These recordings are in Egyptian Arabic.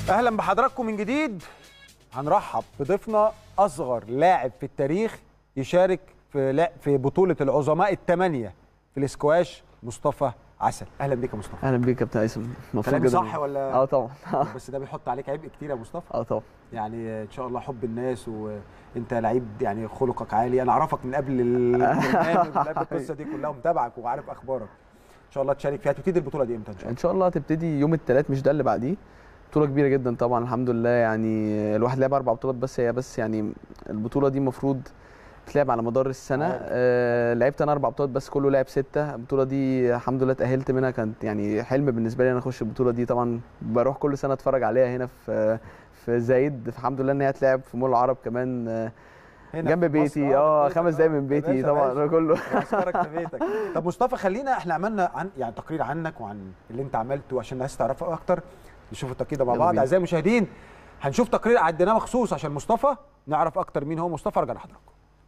اهلا بحضراتكم من جديد هنرحب بضيفنا اصغر لاعب في التاريخ يشارك في لا في بطوله العظماء الثمانيه في الاسكواش مصطفى عسل اهلا بيك يا مصطفى اهلا بيك يا كابتن هيثم مبسوط كلامي جدا صح ولا اه طبعا بس ده بيحط عليك عبء كتير يا مصطفى اه طبعا يعني ان شاء الله حب الناس وانت لعيب يعني خلقك عالي انا اعرفك من قبل البرنامج من قبل القصه دي كلها ومتابعك وعارف اخبارك ان شاء الله تشارك فيها تبتدي البطوله دي امتى ان شاء الله ان شاء الله هتبتدي يوم الثلاث مش ده اللي بعديه بطوله كبيره جدا طبعا الحمد لله يعني الواحد لعب اربع بطولات بس هي بس يعني البطوله دي المفروض بتلعب على مدار السنه عارف. آه لعبت انا اربع بطولات بس كله لعب سته البطوله دي الحمد لله اتاهلت منها كانت يعني حلم بالنسبه لي انا اخش البطوله دي طبعا بروح كل سنه اتفرج عليها هنا في في زايد الحمد لله ان هي هتلعب في مول العرب كمان آه، هنا جنب في مصر، بيتي اه بيتك، خمس آه. دقايق من يا بيتي باشا، طبعا ماشي. كله معسكرك في بيتك طب مصطفى خلينا احنا عملنا عن يعني تقرير عنك وعن اللي انت عملته عشان الناس تعرفك اكتر نشوف التقرير ده مع يلا بعض بينا. اعزائي المشاهدين هنشوف تقرير عديناه مخصوص عشان مصطفى نعرف اكتر مين هو مصطفى ارجع لحضراتكم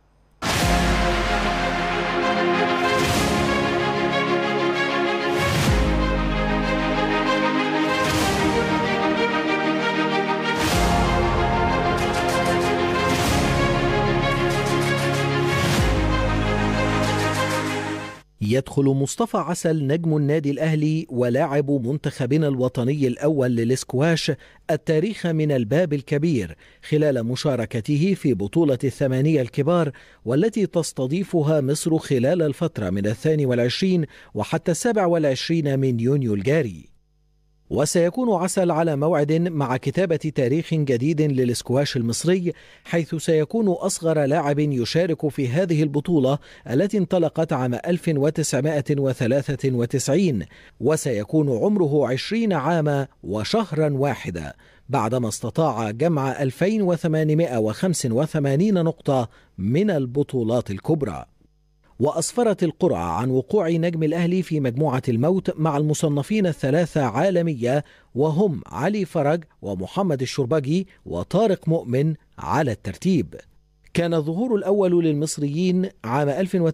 يدخل مصطفى عسل نجم النادي الأهلي ولاعب منتخبنا الوطني الأول للإسكواش التاريخ من الباب الكبير خلال مشاركته في بطولة الثمانية الكبار والتي تستضيفها مصر خلال الفترة من الثاني والعشرين وحتى السابع والعشرين من يونيو الجاري وسيكون عسل على موعد مع كتابة تاريخ جديد للإسكواش المصري حيث سيكون أصغر لاعب يشارك في هذه البطولة التي انطلقت عام 1993 وسيكون عمره 20 عاما وشهرا واحدا بعدما استطاع جمع 2885 نقطة من البطولات الكبرى وأسفرت القرعة عن وقوع نجم الأهلي في مجموعة الموت مع المصنفين الثلاثة عالمية وهم علي فرج ومحمد الشربجي وطارق مؤمن على الترتيب كان الظهور الأول للمصريين عام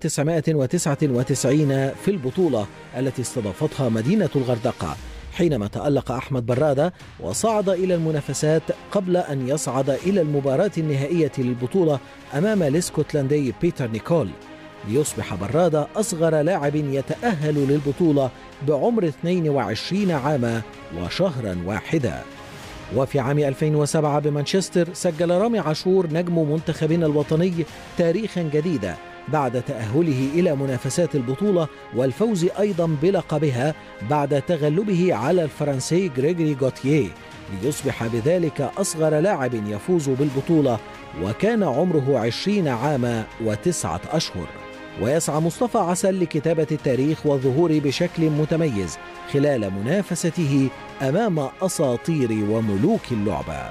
1999 في البطولة التي استضافتها مدينة الغردقة حينما تألق أحمد برادة وصعد إلى المنافسات قبل أن يصعد إلى المباراة النهائية للبطولة أمام الاسكتلندي بيتر نيكول ليصبح برادة أصغر لاعب يتأهل للبطولة بعمر 22 عاما وشهرا واحدا وفي عام 2007 بمانشستر سجل رامي عاشور نجم منتخبنا الوطني تاريخا جديدا بعد تأهله إلى منافسات البطولة والفوز أيضا بلقبها بعد تغلبه على الفرنسي غريغوري غوتيه ليصبح بذلك أصغر لاعب يفوز بالبطولة وكان عمره عشرين عاما وتسعة أشهر ويسعى مصطفى عسل لكتابة التاريخ والظهور بشكل متميز خلال منافسته أمام أساطير وملوك اللعبة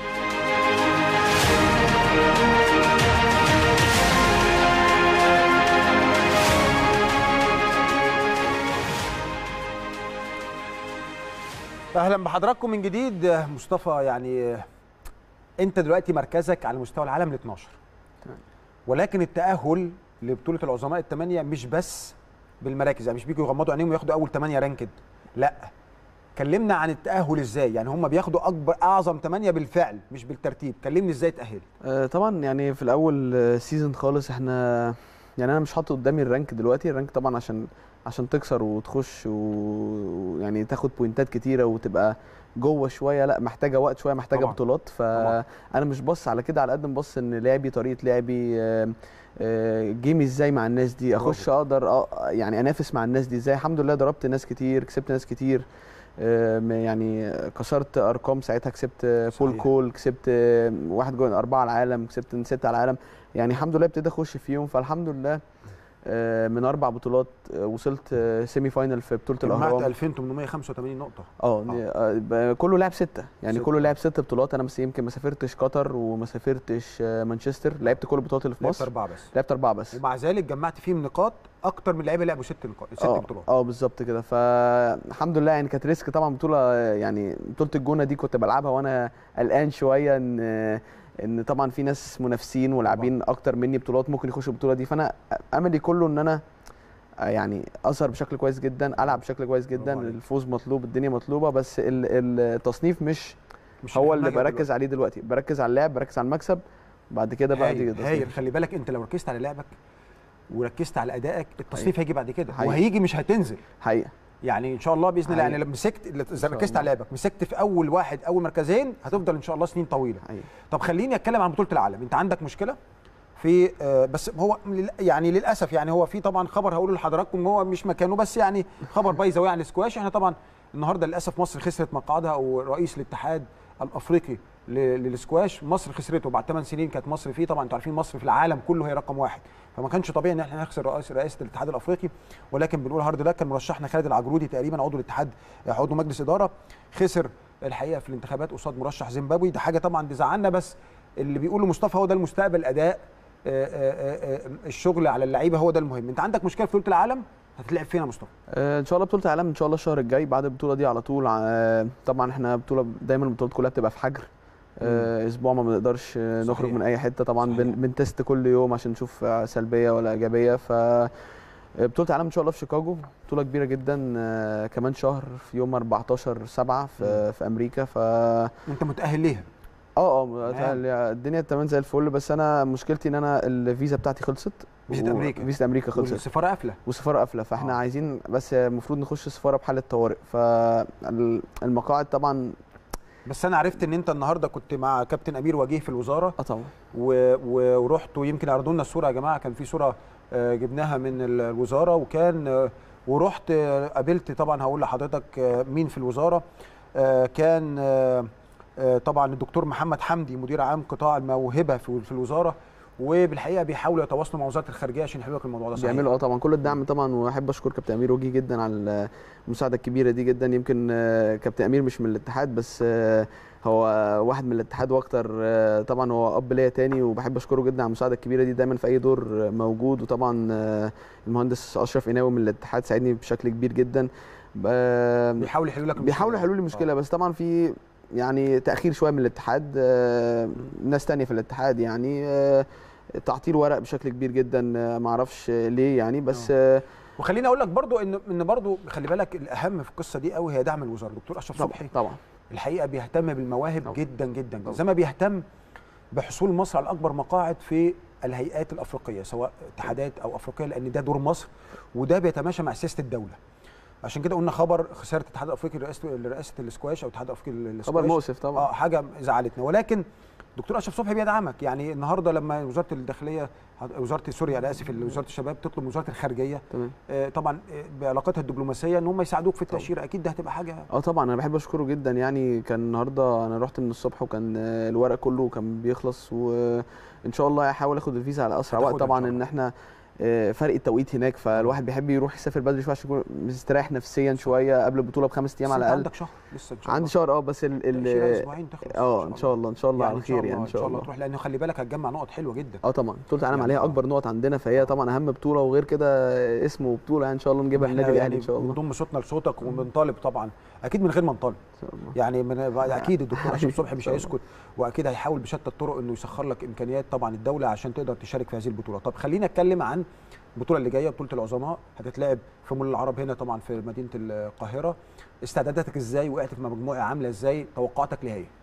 اهلا بحضراتكم من جديد مصطفى يعني انت دلوقتي مركزك على مستوى العالم ال 12 تمام. ولكن التاهل لبطوله العظماء الثمانيه مش بس بالمراكز يعني مش بيجوا يغمضوا عينيهم وياخدوا اول ثمانيه رانكد لا كلمنا عن التاهل ازاي يعني هم بياخدوا اكبر اعظم ثمانيه بالفعل مش بالترتيب كلمني ازاي تاهل آه، طبعا يعني في الاول آه، سيزون خالص احنا يعني انا مش حاطط قدامي الرانك دلوقتي الرانك طبعا عشان عشان تكسر وتخش و- ويعني تاخد بوينتات كتيره وتبقى جوه شويه لا محتاجه وقت شويه محتاجه طبعاً. بطولات فانا مش بص على كده على قد ما بص ان لعبي طريقه لعبي آه، آه، جيمي ازاي مع الناس دي اخش اقدر أ- يعني انافس مع الناس دي ازاي الحمد لله ضربت ناس كتير كسبت ناس كتير آم، يعني كسرت ارقام ساعتها كسبت فول صحيح. كول كسبت واحد جوه اربعه على العالم كسبت سته على العالم يعني الحمد لله ابتدي اخش فيهم فالحمد لله آه، من اربع بطولات آه، وصلت سيمي فاينل في بطوله جمعت الاهرام 2885 نقطه اه آه، ب- كله لعب سته يعني ستة. كله لعب ست بطولات انا بس يمكن ما سافرتش قطر وما سافرتش آه، مانشستر لعبت كل البطولات اللي في لعبت مصر اربعه بس لعبت اربعه بس ومع ذلك جمعت فيهم نقاط اكتر من لعيبه لعبوا ست نقاط ست اه بطولات اه بالظبط كده فالحمد لله يعني كانت ريسك طبعا بطوله يعني بطوله الجونه دي كنت بلعبها وانا قلقان شويه ان ان طبعا في ناس منافسين ولاعبين اكتر مني بطولات ممكن يخشوا البطوله دي فانا املي كله ان انا يعني اظهر بشكل كويس جدا العب بشكل كويس جدا برافو عليك. الفوز مطلوب الدنيا مطلوبه بس ال- ال- التصنيف مش مش هو في اللي دماغك بركز عليه دلوقتي بركز على اللعب بركز على المكسب بعد كده بقى هايل, تيجي هايل التصنيف. خلي بالك انت لو ركزت على لعبك وركزت على ادائك التصنيف هيجي بعد كده حقيقي. وهيجي مش هتنزل حقيقه يعني ان شاء الله باذن الله يعني حقيقي. لو مسكت اذا شاء ركزت الله. على لعبك مسكت في اول واحد اول مركزين هتفضل ان شاء الله سنين طويله حقيقه طب خليني اتكلم عن بطوله العالم انت عندك مشكله في آه، بس هو لل- يعني للاسف يعني هو في طبعا خبر هقوله لحضراتكم هو مش مكانه بس يعني خبر باي ذا واي عن السكواش احنا طبعا النهارده للاسف مصر خسرت مقعدها او رئيس الاتحاد الافريقي ل- للسكواش مصر خسرته بعد 8 سنين كانت مصر فيه طبعا انتوا عارفين مصر في العالم كله هي رقم واحد فما كانش طبيعي ان احنا نخسر رئيس رئاسه الاتحاد الافريقي ولكن بنقول هارد لك كان مرشحنا خالد العجرودي تقريبا عضو الاتحاد عضو مجلس اداره خسر الحقيقه في الانتخابات قصاد مرشح زيمبابوي ده حاجه طبعا تزعلنا بس اللي بيقوله مصطفى هو ده المستقبل الاداء آه، آه، آه، الشغل على اللعيبه هو ده المهم انت عندك مشكله في بطوله العالم هتتلعب فين يا مصطفى آه، ان شاء الله بطوله العالم ان شاء الله الشهر الجاي بعد البطوله دي على طول آه، طبعا احنا بطوله دايما البطولات كلها بتبقى في حجر آه، اسبوع ما بنقدرش آه، نخرج صحيح. من اي حته طبعا صحيح. بن- بنتست كل يوم عشان نشوف آه، سلبيه ولا ايجابيه ف آه، بطوله العالم ان شاء الله في شيكاغو بطوله كبيره جدا آه، كمان شهر في يوم 14 7 في في امريكا ف انت متاهل ليها اه اه تمام. الدنيا تمام زي الفل بس انا مشكلتي ان انا الفيزا بتاعتي خلصت فيزا و- أمريكا. فيزا امريكا خلصت والسفاره قافله والسفاره قافله فاحنا آه. آه. عايزين بس المفروض نخش سفاره بحاله طوارئ فالمقاعد طبعا بس انا عرفت ان انت النهارده كنت مع كابتن امير وجيه في الوزاره اه طبعا و... و... ورحت ويمكن عرضوا لنا الصوره يا جماعه كان في صوره آه، جبناها من ال- الوزاره وكان آه، ورحت آه، قابلت طبعا هقول لحضرتك آه، مين في الوزاره آه، كان آه، آه، طبعا الدكتور محمد حمدي مدير عام قطاع الموهبه في في الوزاره وبالحقيقه بيحاولوا يتواصلوا مع وزاره الخارجيه عشان يحلوا لك الموضوع ده صحيح بيعملوا اه طبعا كل الدعم طبعا واحب اشكر كابتن امير وجيه جدا على المساعده الكبيره دي جدا يمكن آه، كابتن امير مش من الاتحاد بس آه، هو واحد من الاتحاد واكتر آه، طبعا هو اب ليا تاني وبحب اشكره جدا على المساعده الكبيره دي دايما في اي دور آه، موجود وطبعا آه، المهندس اشرف قناوي من الاتحاد ساعدني بشكل كبير جدا آه، بيحاولوا يحلوا لك بيحاولوا المشكلة. يحلوا لي المشكله بس طبعا في يعني تاخير شويه من الاتحاد آه، ناس تانية في الاتحاد يعني آه، تعطيل ورق بشكل كبير جدا آه، ما اعرفش ليه يعني بس آه، وخليني اقول لك برضو ان ان برضو خلي بالك الاهم في القصه دي قوي هي دعم الوزاره دكتور اشرف طبعا صبحي طبعا الحقيقه بيهتم بالمواهب طبعا. جدا جدا طبعا. زي ما بيهتم بحصول مصر على اكبر مقاعد في الهيئات الافريقيه سواء اتحادات او افريقيه لان ده دور مصر وده بيتماشى مع سياسه الدوله عشان كده قلنا خبر خساره الاتحاد الافريقي لرئاسه لرئاسه الاسكواش او الاتحاد الافريقي للسكواش خبر مؤسف طبعا اه حاجه زعلتنا ولكن دكتور اشرف صبحي بيدعمك يعني النهارده لما وزاره الداخليه وزاره سوريا انا اسف وزاره الشباب تطلب من وزاره الخارجيه تمام آه، طبعا آه، بعلاقتها الدبلوماسيه ان هم يساعدوك في التاشيره اكيد ده هتبقى حاجه اه طبعا انا بحب اشكره جدا يعني كان النهارده انا رحت من الصبح وكان آه، الورق كله كان بيخلص وان شاء الله هحاول اخد الفيزا على اسرع هتاخدها وقت إن طبعا شاء ان الله. احنا آه، فرق التوقيت هناك فالواحد بيحب يروح يسافر بدري شويه عشان يكون مستريح نفسيا شويه قبل البطوله بخمس ايام بس على أنت الاقل عندك شهر لسه ان شاء الله عندي شهر اه بس ال تأشيرة ال اسبوعين تخلص اه ان شاء الله ان شاء الله على خير يعني ان شاء الله تروح لانه خلي بالك هتجمع نقط حلوه جدا اه طبعا بطوله العالم يعني عليها آه. اكبر نقط عندنا فهي طبعا اهم بطوله وغير كده اسم وبطوله يعني ان شاء الله نجيبها إحنا النادي الاهلي ان شاء الله بنضم صوتنا لصوتك وبنطالب طبعا اكيد من غير ما نطالب ان شاء الله يعني من اكيد الدكتور اشرف صبحي مش إن شاء الله. هيسكت واكيد هيحاول بشتى الطرق انه يسخر لك امكانيات طبعا الدوله عشان تقدر تشارك في هذه البطوله طب خلينا اتكلم عن البطوله اللي جايه بطوله العظماء هتتلعب في مول العرب هنا طبعا في مدينه القاهره استعداداتك ازاي وقعت في مجموعه عامله ازاي توقعاتك ليها ايه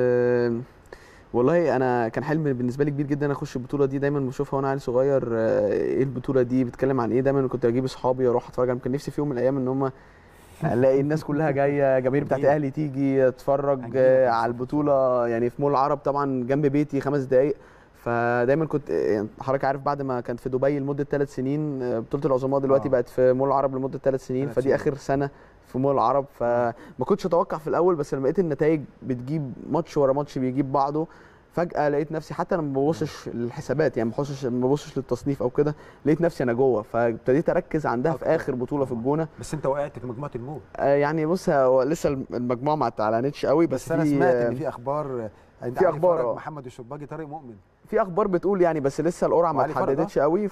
أه والله انا كان حلم بالنسبه لي كبير جدا اخش البطوله دي دايما بشوفها وانا عيل صغير آه، ايه البطوله دي بتتكلم عن ايه دايما كنت اجيب اصحابي واروح اتفرج عليهم. كان نفسي في يوم من الايام ان هم الاقي الناس كلها جايه جماهير بتاعت هنجيلك. اهلي تيجي تتفرج هنجيلك آه، إن على شاء الله. البطوله يعني في مول العرب طبعا جنب بيتي خمس دقائق فدايما كنت يعني حضرتك عارف بعد ما كانت في دبي لمده ثلاث سنين آه، بطوله العظماء دلوقتي آه. بقت في مول العرب لمده ثلاث سنين ثلاث فدي سنين. اخر سنه في مول العرب فما كنتش اتوقع في الاول بس لما لقيت النتائج بتجيب ماتش ورا ماتش بيجيب بعضه فجاه لقيت نفسي حتى انا ما ببصش للحسابات يعني ما ببصش ما ببصش للتصنيف او كده لقيت نفسي انا جوه فابتديت اركز عندها في أكتر. اخر بطوله في الجونه بس انت وقعت في مجموعه الموت آه يعني بص هو لسه المجموعه ما اتعلنتش قوي بس, بس, انا في سمعت آه، ان في اخبار انت في علي أخبار، فرج، آه. محمد الشرباجي طارق مؤمن في اخبار بتقول يعني بس لسه القرعه ما وعلي فرج، آه. اتحددتش قوي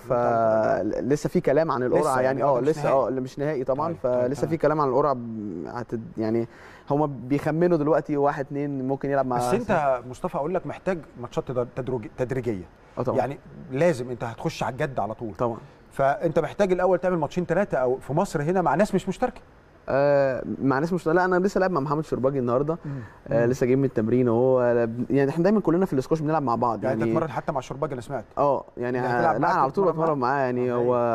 فلسه في كلام عن القرعه لسه، يعني يعني هو اه ده مش لسه نهائي. اه اللي مش نهائي طبعا طيب، طيب، فلسه تمام. في كلام عن القرعه ب- هتد يعني هما بيخمنوا دلوقتي واحد اتنين ممكن يلعب مع بس انت مصطفى اقول لك محتاج ماتشات تدر- تدرج- تدريجيه اه طبعا يعني لازم انت هتخش على الجد على طول طبعا فانت محتاج الاول تعمل ماتشين ثلاثه او في مصر هنا مع ناس مش مشتركه آه مع ناس مش لا انا لسه لعب مع محمد شرباجي النهارده آه لسه جاي من التمرين وهو يعني احنا دايما كلنا في الاسكواش بنلعب مع بعض يعني انت يعني تتمرن حتى مع الشرباج انا سمعت اه يعني يعني هتلعب لا معاه انا على طول تتمرن بتمرن معاه؟ معاه يعني آه، هو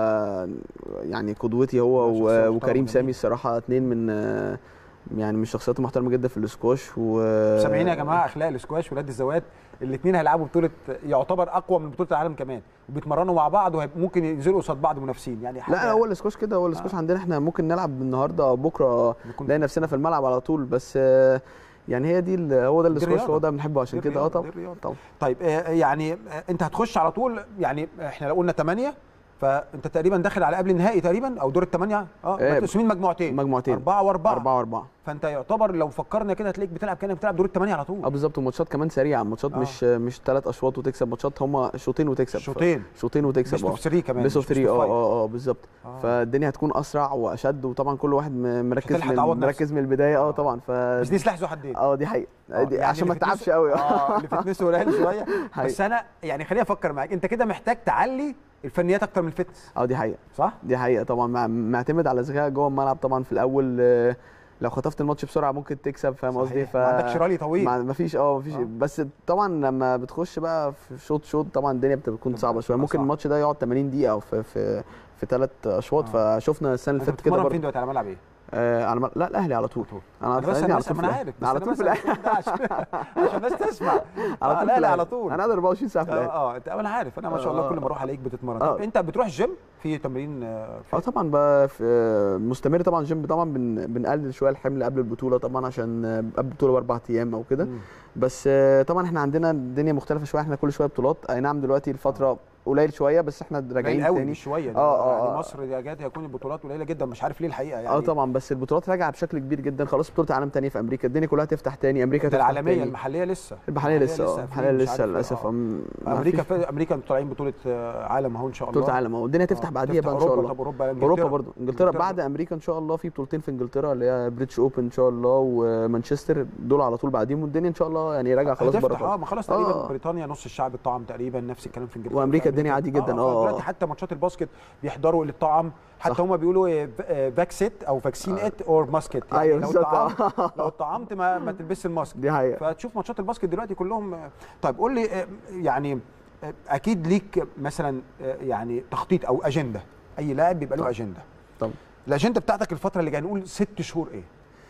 يعني قدوتي هو لا، شخصية و- محترمة وكريم جميل. سامي الصراحه اتنين من آه، يعني من الشخصيات المحترمه جدا في الاسكواش و سامعين يا جماعه اخلاق الاسكواش ولاد الزوات الاثنين هيلعبوا بطوله يعتبر اقوى من بطوله العالم كمان وبيتمرنوا مع بعض وممكن ينزلوا قصاد بعض منافسين يعني حاجه لا هو الاسكواش كده هو الاسكواش عندنا احنا ممكن نلعب النهارده بكره نكون- نلاقي نفسنا في الملعب على طول بس آه، يعني هي دي ال- هو ده الاسكواش الرياضة. هو ده بنحبه عشان دي كده اه الرياضة، طبعا دي الرياضة. طبعا طيب آه، يعني آه، انت هتخش على طول يعني احنا لو قلنا 8 فانت تقريبا داخل على قبل النهائي تقريبا او دور الثمانيه اه آه، مقسومين مجموعتين مجموعتين. اربعه واربعه أربعة وأربعة فانت يعتبر لو فكرنا كده هتلاقيك بتلعب كانك بتلعب دور الثمانيه على اه طول بالظبط وماتشات كمان سريعه ماتشات آه. مش مش ثلاث اشواط وتكسب ماتشات هم شوطين وتكسب ف- شوطين شوطين وتكسب بيست اه اوف 3 كمان بيست اوف مش 3 best of اه five. اه اه بالظبط آه. فالدنيا هتكون اسرع واشد وطبعا كل واحد م- مركز هتلحق من تعوض نفسك. مركز من البدايه اه طبعا ف بس دي سلاح ذو حدين اه دي حقيقه آه، دي يعني عشان ما اللي تتعبش فتنسه- قوي اه اللي فتنسه قليل شويه حقيقي. بس انا يعني خليني افكر معاك انت كده محتاج تعلي الفنيات اكتر من الفتنس اه دي حقيقه صح؟ دي حقيقه طبعا مع- معتمد على ذكائك جوه الملعب طبعا في الاول آه، لو خطفت الماتش بسرعه ممكن تكسب فاهم قصدي صحيح. ما عندكش رالي طويل. ما مفيش اه مفيش آه. بس طبعا لما بتخش بقى في شوط شوط طبعا الدنيا بتكون بتبقى- صعبه شويه بتبقى ممكن صعب. الماتش ده يقعد 80 دقيقه في في في ثلاث اشواط فشفنا السنه اللي انت فاتت كده بتتمرن برضه فين دلوقتي على ملعب ايه؟ آه على مل... لا الاهلي على طول انا انا بس الأهلي انا على بسأل طول ما انا في- عارف بس على أنا طول في بسأل الاهلي ده عشان عشان الناس تسمع على آه، طول لا في لا الأهلي. على طول انا قاعد 24 ساعه في اه الاهلي اه انت انا عارف انا ما شاء الله آه. كل ما اروح الاقيك بتتمرن آه. طب انت بتروح الجيم في تمرين آه، في اه طبعا بقى في آه، مستمر طبعا جيم طبعا بن... بنقلل شويه الحمل قبل البطوله طبعا عشان آه، قبل البطوله باربع ايام او كده مم. بس آه، طبعا احنا عندنا الدنيا مختلفه شويه احنا كل شويه بطولات اي نعم دلوقتي الفتره قليل شويه بس احنا قليل راجعين قوي تاني مش شويه آه، آه، يعني آه. مصر يا جاد هيكون البطولات قليله جدا مش عارف ليه الحقيقه يعني اه طبعا بس البطولات راجعه بشكل كبير جدا خلاص بطوله عالم تانية في امريكا الدنيا كلها تفتح تاني امريكا ده تفتح العالميه تاني. المحليه لسه المحليه لسه اه قافلين، المحليه مش لسه عارف إيه. للاسف آه. أم- ما امريكا فيش في امريكا طالعين بطوله آه، عالم اهو ان شاء الله بطوله عالم اهو الدنيا تفتح آه، بعديها بقى ان شاء أوروبا، الله طب اوروبا إنجلترا. اوروبا برضو انجلترا بعد امريكا ان شاء الله في بطولتين في انجلترا اللي هي بريتش اوبن ان شاء الله ومانشستر دول على طول بعديهم والدنيا ان شاء الله يعني راجعه خلاص بره هتفتح اه خالص. ما خلاص تقريبا آه. بريطانيا نص الشعب الطعم تقريبا نفس الكلام في انجلترا وأمريكا في الدنيا عادي جدا، آه، آه. دلوقتي حتى ماتشات الباسكت بيحضروا للطعم حتى صح. هم بيقولوا فاكسيت او فاكسين ات اور ماسكت يعني أيوة لو بالظبط. الطعام لو الطعمت ما, ما تلبسش الماسك دي حقيقه فتشوف ماتشات الباسكت دلوقتي كلهم طيب قول لي آه، يعني آه، اكيد ليك مثلا آه، يعني تخطيط او اجنده اي لاعب بيبقى له طبعا. اجنده طبعا الاجنده بتاعتك الفتره اللي جايه نقول ست شهور ايه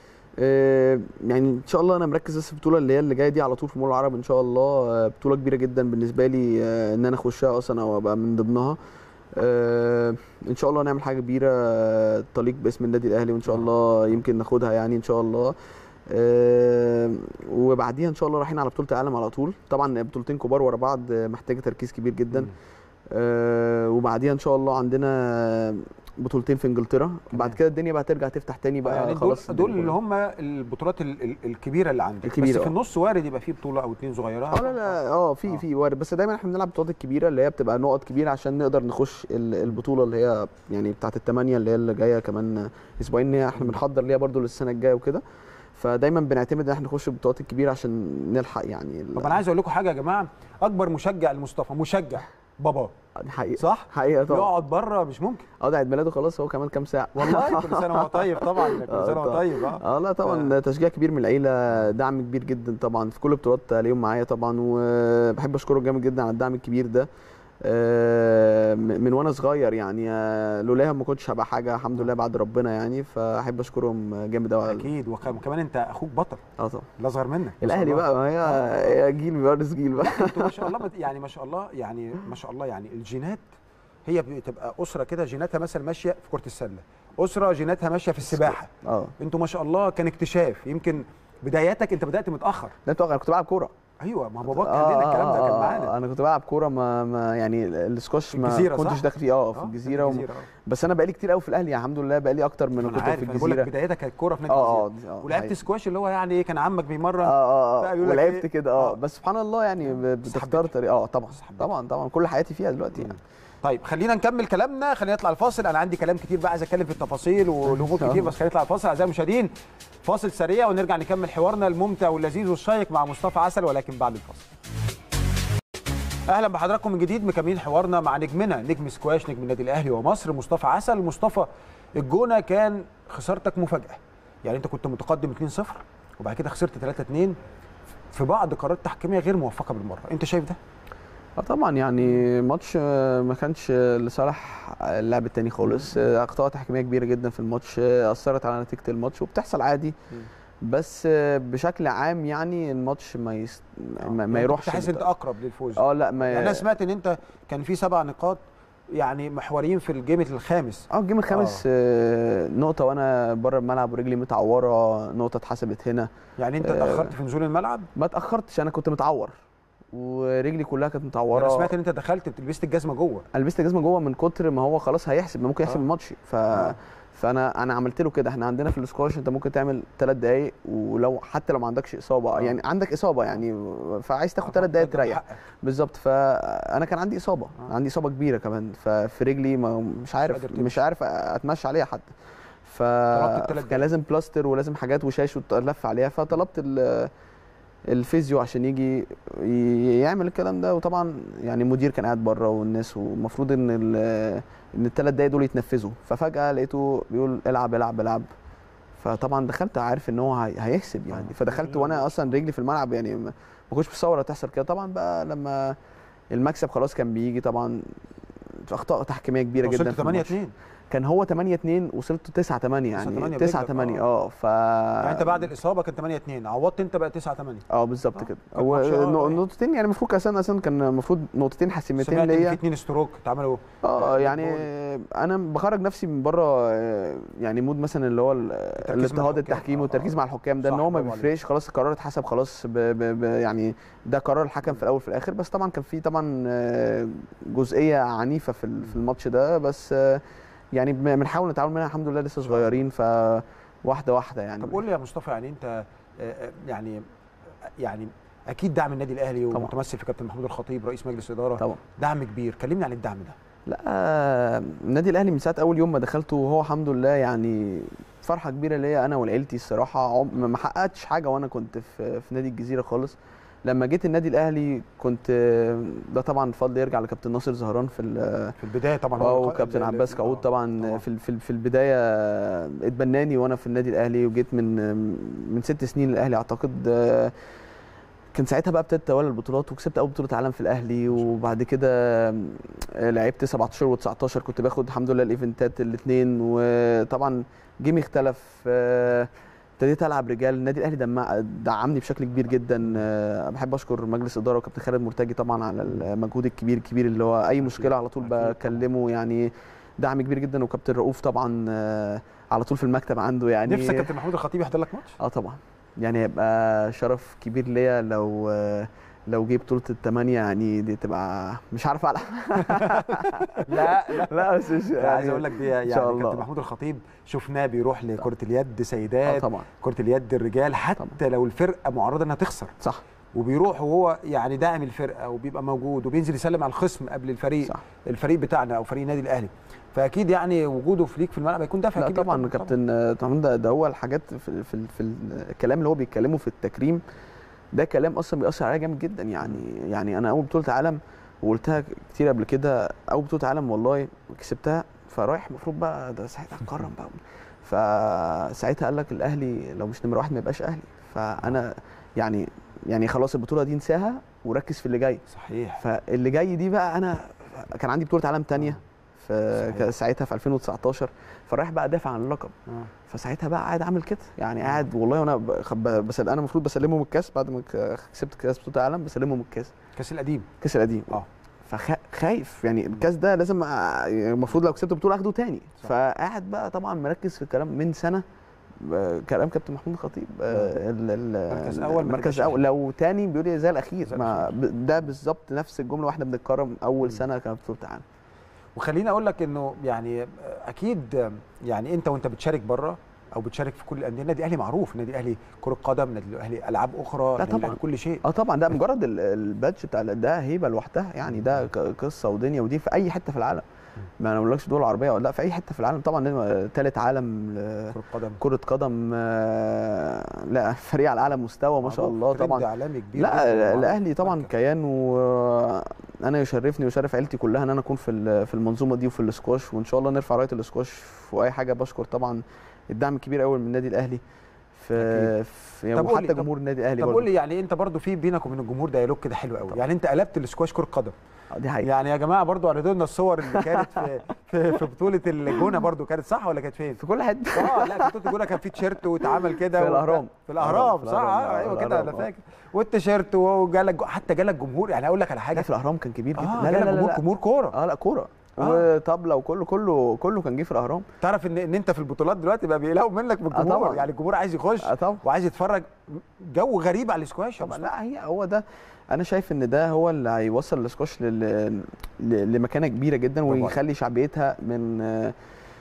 آه، يعني ان شاء الله انا مركز بس في البطوله اللي هي اللي جايه دي على طول في مول العرب ان شاء الله آه، بطوله كبيره جدا بالنسبه لي آه، ان انا اخشها اصلا او ابقى من ضمنها آه، ان شاء الله نعمل حاجه كبيره آه، تليق باسم النادي الاهلي وان شاء الله يمكن ناخدها يعني ان شاء الله آه، وبعديها ان شاء الله رايحين على بطوله العالم على طول طبعا بطولتين كبار ورا بعض آه، محتاجه تركيز كبير جدا آه، وبعديها ان شاء الله عندنا بطولتين في انجلترا بعد كده الدنيا بقى ترجع تفتح تاني بقى يعني دول خلاص دول الدنيا اللي كلها. هم البطولات ال- ال- الكبيره اللي عندك الكبيرة، بس في آه. النص وارد يبقى في بطوله او اتنين صغيره اه لا لا اه في آه. في وارد بس دايما احنا بنلعب البطولات الكبيره اللي هي بتبقى نقط كبيره عشان نقدر نخش ال- البطوله اللي هي يعني بتاعت الثمانيه اللي هي اللي جايه كمان اسبوعين إن هي احنا بنحضر ليها برضو للسنه الجايه وكده فدايما بنعتمد ان احنا نخش البطولات الكبيره عشان نلحق يعني ال- طب انا عايز اقول لكم حاجه يا جماعه اكبر مشجع لمصطفى مشجع بابا دي حقيقه صح حقيقه طبعا يقعد بره مش ممكن اه ده عيد ميلاده خلاص هو كمان كام ساعه والله كل سنه وهو طيب طبعا كل آه، سنه وهو طبعا. طيب اه اه لا طبعا تشجيع كبير من العيله دعم كبير جدا طبعا في كل البطولات اليوم معايا طبعا وبحب اشكره جامد جدا على الدعم الكبير ده آه، م- من وانا صغير يعني آه، لولاهم ما كنتش هبقى حاجه الحمد لله بعد ربنا يعني فاحب اشكرهم جامد قوي اكيد وك- وكمان انت اخوك بطل اه طبعا لا اصغر منك ما شاء الاهلي الله. بقى ما هي هي جيل بيورث جيل بقى انتوا ما شاء الله مت- يعني ما شاء الله يعني ما شاء الله يعني الجينات هي بتبقى اسره كده جيناتها مثلا ماشيه في كره السله اسره جيناتها ماشيه في السباحه اه انتوا ما شاء الله كان اكتشاف يمكن بداياتك انت بدات متاخر ده انت انا كنت بلعب كوره ايوه ما باباك كان لنا الكلام ده كان معانا انا كنت بلعب كوره ما, ما يعني السكوش في ما الجزيرة، كنتش صح؟ داخل فيه اه في آه، الجزيره, وم... آه. بس انا بقالي كتير قوي في الاهلي الحمد لله بقالي اكتر من انا كنت عارف في انا بقول لك الجزيره بدايتك كانت كوره في نادي اه اه الجزيره دي- اه ولعبت حقيقي. سكواش اللي هو يعني ايه كان عمك بيمرن اه بقى اه بيقول لك ولعبت إيه؟ كده آه. اه بس سبحان الله يعني ب- بس بتختار حبيت. طريقه اه طبعا بس حبيت. طبعا طبعا كل حياتي فيها دلوقتي يعني طيب خلينا نكمل كلامنا خلينا نطلع الفاصل انا عندي كلام كتير بقى عايز اتكلم في التفاصيل والامور كتير بس خلينا نطلع الفاصل اعزائي المشاهدين فاصل سريع ونرجع نكمل حوارنا الممتع واللذيذ والشيق مع مصطفى عسل ولكن بعد الفاصل اهلا بحضراتكم من جديد مكملين حوارنا مع نجمنا نجم سكواش نجم النادي الاهلي ومصر مصطفى عسل مصطفى الجونه كان خسارتك مفاجاه يعني انت كنت متقدم 2-0 وبعد كده خسرت 3-2 في بعض قرارات تحكيميه غير موفقه بالمره انت شايف ده اه طبعا يعني ماتش آه، ما كانش لصالح اللاعب التاني خالص آه، اخطاء تحكيميه كبيره جدا في الماتش آه، اثرت على نتيجه الماتش وبتحصل عادي بس آه، بشكل عام يعني الماتش ما يست... ما, ما يروحش تحس انت اقرب للفوز اه لا ما يعني انا سمعت ان انت كان في سبع نقاط يعني محوريين في الجيم الخامس اه الجيم الخامس آه. نقطه وانا بره الملعب ورجلي متعوره نقطه اتحسبت هنا يعني انت آه. اتاخرت في نزول الملعب ما اتاخرتش انا كنت متعور ورجلي كلها كانت متعوره انا سمعت ان انت دخلت لبست الجزمه جوه انا لبست جزمه جوه من كتر ما هو خلاص هيحسب ممكن يحسب آه. الماتش ف آه. فانا انا عملت له كده احنا عندنا في السكواش انت ممكن تعمل ثلاث دقائق ولو حتى لو ما عندكش اصابه آه. يعني عندك اصابه يعني فعايز تاخد ثلاث دقائق تريح حقك. بالظبط فانا كان عندي اصابه آه. عندي اصابه كبيره كمان ففي رجلي ما مش عارف قادر تمشي. مش عارف اتمشى عليها حتى ف طلبت التلات دقايق. كان لازم بلاستر ولازم حاجات وشاش وتلف عليها فطلبت ال- الفيزيو عشان يجي ي- يعمل الكلام ده وطبعا يعني المدير كان قاعد بره والناس والمفروض ان ال- ان الثلاث دقايق دول يتنفذوا ففجاه لقيته بيقول العب العب العب فطبعا دخلت عارف ان هو هي- هيحسب يعني فدخلت وانا اصلا رجلي في الملعب يعني ما ما كنتش متصور تحصل كده طبعا بقى لما المكسب خلاص كان بيجي طبعا اخطاء تحكيميه كبيره جدا وصلت في 8 الماتش. 2 كان هو 8 2 وصلت 9 8 9 يعني 8 9 برجلك، 8 آه. اه ف يعني انت بعد الاصابه كان 8 2 عوضت انت بقى 9 8 اه بالظبط آه. كده كان هو ماتش آه، نق- يعني. نقطتين يعني المفروض اساسا اساسا كان المفروض نقطتين حاسمتين سمعت ان في ليا اثنين ستروك اتعملوا اه يعني جول. انا بخرج نفسي من بره آه، يعني مود مثلا اللي هو ال- مع الاضطهاد الحكام. التحكيم آه، والتركيز آه. مع الحكام ده ان صح، هو ما برافو عليك. بيفرقش خلاص القرار اتحسب خلاص ب ب ب يعني ده قرار الحكم في الاول في الاخر بس طبعا كان في طبعا آه، جزئيه عنيفه في ال- في الماتش ده بس آه، يعني بن- بنحاول نتعامل منها الحمد لله لسه صغيرين ف واحده واحده يعني طب قول لي يا مصطفى يعني انت آه، آه، يعني يعني اكيد دعم النادي الاهلي طبعا. ومتمثل في كابتن محمود الخطيب رئيس مجلس اداره طبعا دعم كبير كلمني عن الدعم ده لا آه، النادي الاهلي من ساعه اول يوم ما دخلته وهو الحمد لله يعني فرحه كبيره ليا انا ولعيلتي الصراحه عم- ما حققتش حاجه وانا كنت في في نادي الجزيره خالص لما جيت النادي الاهلي كنت آه، ده طبعا الفضل يرجع لكابتن ناصر زهران في ال- في البدايه طبعا اه هو الق- وكابتن ال- عباس ال- كعود آه، طبعا في ال- في ال- في البدايه اتبناني وانا في النادي الاهلي وجيت من من ست سنين الاهلي اعتقد آه، كان ساعتها بقى ابتديت اتولى البطولات وكسبت اول بطوله عالم في الاهلي وبعد كده آه، لعبت 17 و19 كنت باخد الحمد لله الايفنتات الاثنين وطبعا جيمي اختلف آه، ابتديت العب رجال النادي الاهلي دمع- دعمني بشكل كبير جدا آه، بحب اشكر مجلس الاداره وكابتن خالد مرتجي طبعا على المجهود الكبير الكبير اللي هو اي مشكله على طول أكيد طبعاً. بكلمه يعني دعم كبير جدا وكابتن رؤوف طبعا آه، على طول في المكتب عنده يعني نفسك كابتن محمود الخطيب يحضر لك ماتش اه طبعا يعني هيبقى شرف كبير ليا لو لو جه بطوله الثمانيه يعني دي تبقى مش عارف العب لا لا لا بس مش لا، عايز اقول لك دي يعني شاء الله. كابتن محمود الخطيب شفناه بيروح لكره اليد اه سيدات طبعا كره اليد الرجال حتى لو الفرقه معرضه انها تخسر صح وبيروح وهو يعني داعم الفرقه وبيبقى موجود وبينزل يسلم على الخصم قبل الفريق صح الفريق بتاعنا او فريق النادي الاهلي فاكيد يعني وجوده في ليك في الملعب هيكون دافع لا كبير طبعا كابتن طبعا ده, ده هو الحاجات في, في, في الكلام اللي هو بيتكلمه في التكريم ده كلام اصلا بيأثر عليا جامد جدا يعني يعني انا اول بطوله عالم وقلتها كتير قبل كده اول بطوله عالم والله كسبتها فرايح المفروض بقى ده ساعتها هتكرم بقى فساعتها قال لك الاهلي لو مش نمره واحد ما يبقاش اهلي فانا يعني يعني خلاص البطوله دي انساها وركز في اللي جاي صحيح فاللي جاي دي بقى انا كان عندي بطوله عالم تانية في صحيح. كان ساعتها في 2019 فرايح بقى دافع عن اللقب آه. فساعتها بقى قاعد عامل كده يعني قاعد والله وانا ب- خب- بسل انا المفروض بسلمهم الكاس بعد ما ك- كسبت كاس بطوله عالم بسلمهم الكاس كاس القديم الكاس القديم اه فخايف يعني الكاس ده لازم أ- المفروض لو كسبت بطوله اخده تاني صح. فقاعد بقى طبعا مركز في الكلام من سنه آه، كلام كابتن محمود الخطيب آه، ال- ال- مركز أول ما مركز تبقاش اول لو تاني بيقول لي زي الاخير زي ما ب- ده بالظبط نفس الجمله واحنا بنتكرم اول مم. سنه كانت بطوله عالم وخليني اقول لك انه يعني اكيد يعني انت وانت بتشارك بره او بتشارك في كل الانديه النادي الاهلي معروف النادي الاهلي كره قدم النادي الاهلي العاب اخرى النادي طبعاً. الأهلي كل شيء اه طبعا ده مجرد ال- البادج بتاع ال- ده هيبه لوحدها يعني ده ق- قصه ودنيا ودي في اي حته في العالم ما انا ما بقولكش دول عربيه ولا لا في اي حته في العالم طبعا ثالث عالم ل- كره قدم كره قدم آه، لا فريق على اعلى مستوى ما شاء معروف، الله ترند طبعا اعلامي كبير لا جداً ومعروف. الاهلي طبعا مركز. كيان و انا يشرفني ويشرف عيلتي كلها ان انا اكون في ال- في المنظومه دي وفي الاسكواش وان شاء الله نرفع رايه الاسكواش في اي حاجه بشكر طبعا الدعم الكبير قوي من النادي الاهلي في, في طب قول لي- وحتى طب- جمهور النادي الاهلي طب برضه قول لي يعني انت برضو في بينك وبين الجمهور ديالوج كده حلو قوي يعني انت قلبت الاسكواش كره قدم آه، دي حقيقه يعني يا جماعه برضو عرضوا لنا الصور اللي كانت في في, في بطوله الجونه برضو كانت صح ولا كانت فين؟ في كل حته اه لا في بطوله الجونه كان في تيشيرت واتعمل كده في وبتاع. الأهرام. في الاهرام في صح الأهرام، آه، آه، ايوه كده الأهرام، انا آه. فاكر والتيشيرت وجالك جو- حتى جالك جمهور يعني اقول لك على لا حاجه في الاهرام كان كبير جدا اه لا لا جالك لا, جمهور لا. جمهور كوره اه لا كوره آه. وطبله وكله كله كله كان جه في الاهرام تعرف ان ان انت في البطولات دلوقتي بقى بيقلقوا منك من آه الجمهور طبعاً. يعني الجمهور عايز يخش اه طبعا وعايز يتفرج جو غريب على الاسكواش يا طبعا مصطفى. لا هي هو ده انا شايف ان ده هو اللي هيوصل الاسكواش لل... ل- لمكانه كبيره جدا برافو عليك. ويخلي شعبيتها من آه،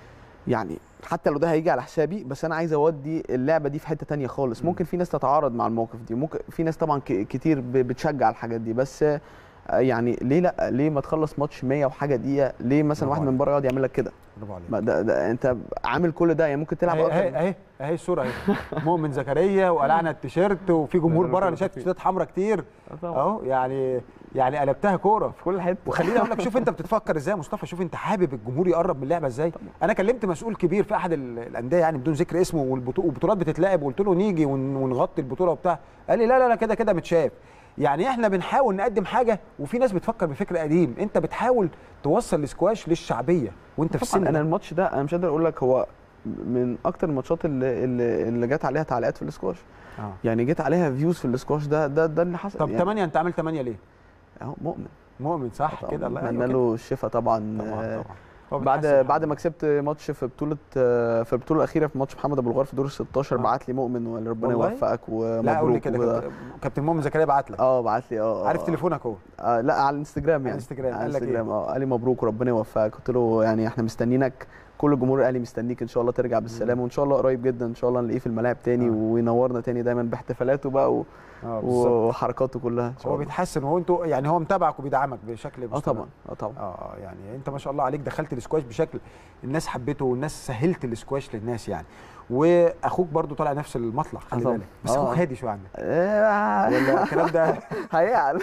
يعني حتى لو ده هيجي على حسابي بس انا عايز اودي اللعبه دي في حته تانية خالص مم. ممكن في ناس تتعارض مع الموقف دي ممكن في ناس طبعا ك- كتير ب- بتشجع الحاجات دي بس آه، يعني ليه لا ليه ما تخلص ماتش 100 وحاجه دقيقه ليه مثلا برافو واحد عليك. من بره يقعد يعمل لك كده برافو عليك ما ده, ده انت عامل كل ده يعني ممكن تلعب اهي اكتر اهي اهي اهي الصوره اهي مؤمن زكريا وقلعنا التيشيرت وفي جمهور بره انا شايف تيشيرتات حمراء كتير آه طبعا. اهو يعني يعني قلبتها كوره في كل حته وخليني اقول لك شوف انت بتتفكر ازاي يا مصطفى شوف انت حابب الجمهور يقرب من اللعبه ازاي انا كلمت مسؤول كبير في احد ال- الانديه يعني بدون ذكر اسمه والبطو- والبطولات بتتلعب وقلت له نيجي ون- ونغطي البطوله وبتاع قال لي لا لا لا كده كده متشاف يعني احنا بنحاول نقدم حاجه وفي ناس بتفكر بفكر قديم انت بتحاول توصل السكواش للشعبيه وانت في السن طبعا انا ده. الماتش ده انا مش قادر اقول لك هو من اكتر الماتشات اللي اللي, اللي جت عليها تعليقات في الاسكواش آه. يعني جت عليها فيوز في الاسكواش ده ده ده اللي حصل طب يعني 8 انت عامل 8 ليه اهو مؤمن مؤمن صح كده الله اتمنى أيوة له الشفاء طبعا, كده. طبعا آه، طبعا هو بعد بيتحسن بعد ما كسبت ماتش في بطوله آه، في البطوله الاخيره في ماتش محمد ابو الغار في دور ال 16 آه. بعت لي مؤمن وربنا والله؟ يوفقك لا قول لي ومبروك كده وكده. كابتن- كابتن مؤمن زكريا بعت لك اه بعت لي اه آه، عارف آه. تليفونك اهو آه لا على الانستجرام يعني الانستجرام. على قال لك إيه؟ الانستجرام اه قال لي مبروك وربنا يوفقك قلت له يعني احنا مستنيينك كل جمهور الاهلي مستنيك ان شاء الله ترجع بالسلامه وان شاء الله قريب جدا ان شاء الله نلاقيه في الملاعب تاني آه. وينورنا تاني دايما باحتفالاته بقى و... اه بالظبط وحركاته كلها ان شاء هو الله بيتحسن وهو انتوا يعني هو متابعك وبيدعمك بشكل اه مستمر. طبعا اه طبعا اه آه، يعني انت ما شاء الله عليك دخلت الاسكواش بشكل الناس حبته والناس سهلت الاسكواش للناس يعني واخوك برضو طالع نفس المطلع خلي آه طبعا. بالك بس آه. اخوك هادي شويه عنك آه، ولا الكلام ده هيعل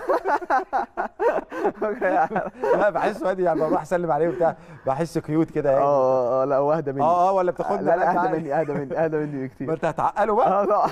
لا بحس هادي يعني بروح اسلم عليه وبتاع بحس كيوت كده يعني اه اه لا هو اهدى مني اه اه ولا بتاخد لا لا اهدى مني اهدى مني اهدى مني ما بكتير انت هتعقله بقى اه لا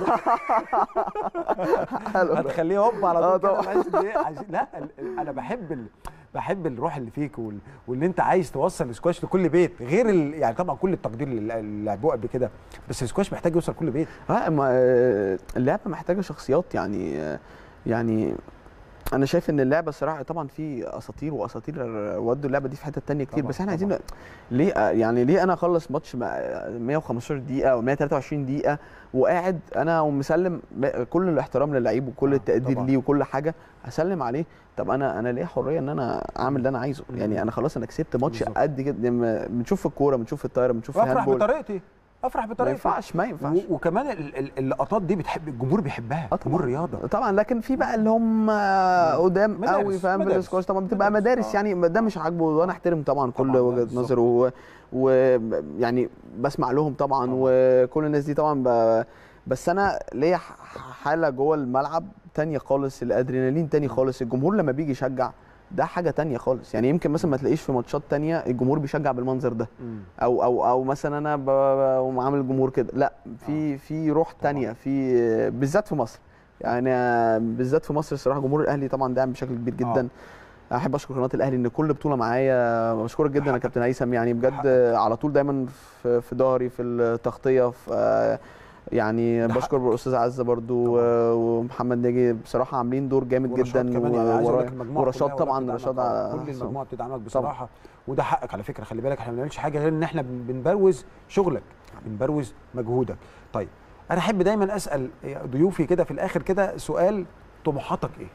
حلو. هتخليه هوب على آه طول كده طبعا. بحس إن إيه، عايز- لا ال- ال- انا بحب ال... بحب الروح اللي فيك وال... وان انت عايز توصل السكواش لكل بيت غير ال... يعني طبعا كل التقدير اللي اللي لعبوه قبل كده بس السكواش محتاج يوصل كل بيت اه ما آه، اللعبه محتاجه شخصيات يعني آه، يعني انا شايف ان اللعبه الصراحه طبعا في اساطير واساطير ودوا اللعبه دي في حته تانية كتير طبعاً، بس احنا طبعاً. عايزين ليه آه، يعني ليه انا اخلص ماتش مع- 115 دقيقه او 123 دقيقه وقاعد انا ومسلم ب- كل الاحترام للعيب وكل آه، التقدير طبعاً. ليه وكل حاجه اسلم عليه طب انا انا ليه حريه ان انا اعمل اللي انا عايزه مم. يعني انا خلاص انا كسبت ماتش بالظبط. قد كده لما بنشوف في الكوره بنشوف في الطايره بنشوف في وافرح الهاندبول بطريقتي افرح ما بطريقتي ينفعش ما ينفعش و- وكمان ال- ال- اللقطات دي بتحب الجمهور بيحبها آه جمهور طبعاً. رياضه طبعا لكن في بقى اللي هم قدام مدارس، قوي فاهم مدارس. بالاسكواش طبعا بتبقى مدارس، مدارس آه. يعني ده مش عاجبه وانا احترم طبعا كل طبعاً، وجهه بالظبط. نظر و- ويعني بسمع لهم طبعا طبعاً. وكل الناس دي طبعا ب... بس انا ليا ح- حاله جوه الملعب تانية خالص الادرينالين تاني خالص الجمهور لما بيجي يشجع ده حاجه تانية خالص يعني يمكن مثلا ما تلاقيش في ماتشات تانية الجمهور بيشجع بالمنظر ده او او او مثلا انا ب- ب- عامل الجمهور كده لا في في روح تانية في بالذات في مصر يعني بالذات في مصر الصراحه جمهور الاهلي طبعا داعم بشكل كبير جدا احب اشكر قناه الاهلي ان كل بطوله معايا بشكرك جدا يا كابتن هيثم يعني بجد على طول دايما في في ظهري في التغطيه في يعني ده بشكر الاستاذ عزه برضو طبعاً. ومحمد ناجي بصراحه عاملين دور جامد ورشاد جدا كمان يعني عايز اقول ورايا. لك المجموعه ورشاد كلها طبعا والله رشاد بتدعمك. آه، ع- كل المجموعه بتدعمك بصراحه وده حقك على فكره خلي بالك احنا ما بنعملش حاجه غير ان احنا بن- بنبروز شغلك بنبروز مجهودك طيب انا احب دايما اسال ضيوفي كده في الاخر كده سؤال طموحاتك ايه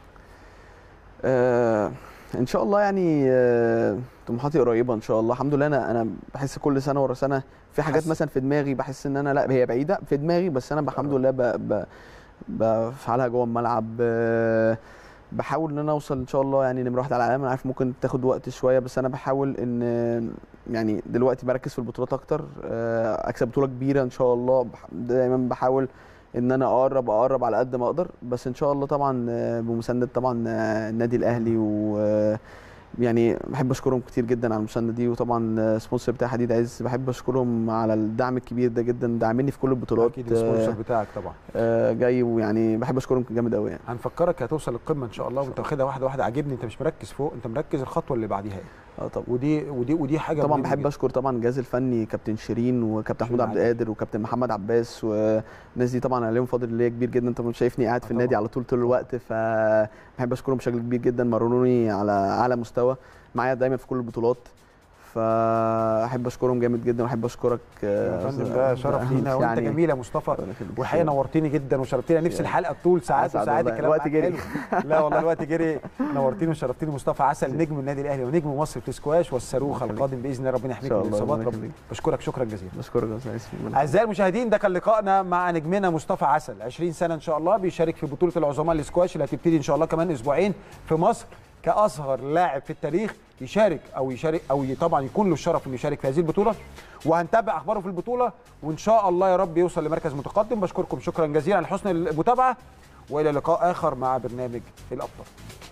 آه ان شاء الله يعني آه طموحاتي قريبه ان شاء الله الحمد لله انا انا بحس كل سنه ورا سنه في حاجات حاسس. مثلا في دماغي بحس ان انا لا هي بعيده في دماغي بس انا الحمد لله ب ب بفعلها جوه الملعب آه بحاول ان انا اوصل ان شاء الله يعني نمره واحد على العالم انا عارف ممكن تاخد وقت شويه بس انا بحاول ان آه، يعني دلوقتي بركز في البطولات اكتر آه، اكسب بطوله كبيره ان شاء الله بح- دايما بحاول ان انا اقرب اقرب على قد ما اقدر بس ان شاء الله طبعا آه، بمسانده طبعا آه، النادي الاهلي و آه، يعني بحب اشكرهم كتير جدا على المسانده دي وطبعا آه، سبونسر بتاع حديد عز بحب اشكرهم على الدعم الكبير ده جدا داعميني في كل البطولات اكيد السبونسر آه، بتاعك طبعا آه، جاي ويعني بحب اشكرهم جامد قوي يعني هنفكرك هتوصل للقمه ان شاء الله وانت واخدها واحده واحده عاجبني انت مش مركز فوق انت مركز الخطوه اللي بعديها ايه اه طبعا ودي ودي ودي حاجه طبعا مهمة بحب جداً. اشكر طبعا الجهاز الفني كابتن شيرين وكابتن محمود شيرين عبد عادل. القادر وكابتن محمد عباس والناس دي طبعا عليهم فضل ليا كبير جدا انت مش شايفني قاعد آه في النادي طبعاً. على طول طول الوقت فبحب اشكرهم بشكل كبير جدا مرنوني على اعلى مستوى معايا دايما في كل البطولات فاحب اشكرهم جامد جدا واحب اشكرك يا فندم ده شرف لينا وانت جميل يا مصطفى والحقيقه نورتني جدا وشرفتني نفس الحلقه طول ساعات أسعد وساعات والله. الكلام الوقت معاك جري. حلو. لا والله الوقت جري نورتني وشرفتني مصطفى عسل نجم النادي الاهلي ونجم مصر في السكواش والصاروخ الله القادم باذن الله ربنا يحميك إن من شاء الله، الاصابات ربنا رب يخليك. بشكرك شكرا جزيلا بشكرك يا استاذ اسماعيل. اعزائي المشاهدين ده كان لقائنا مع نجمنا مصطفى عسل 20 سنه ان شاء الله بيشارك في بطوله العظماء الاسكواش اللي هتبتدي ان شاء الله كمان اسبوعين في مصر كاصغر لاعب في التاريخ يشارك او يشارك او ي- طبعا يكون له الشرف انه يشارك في هذه البطوله وهنتابع اخباره في البطوله وان شاء الله يا رب يوصل لمركز متقدم بشكركم شكرا جزيلا على حسن المتابعه والى لقاء اخر مع برنامج الابطال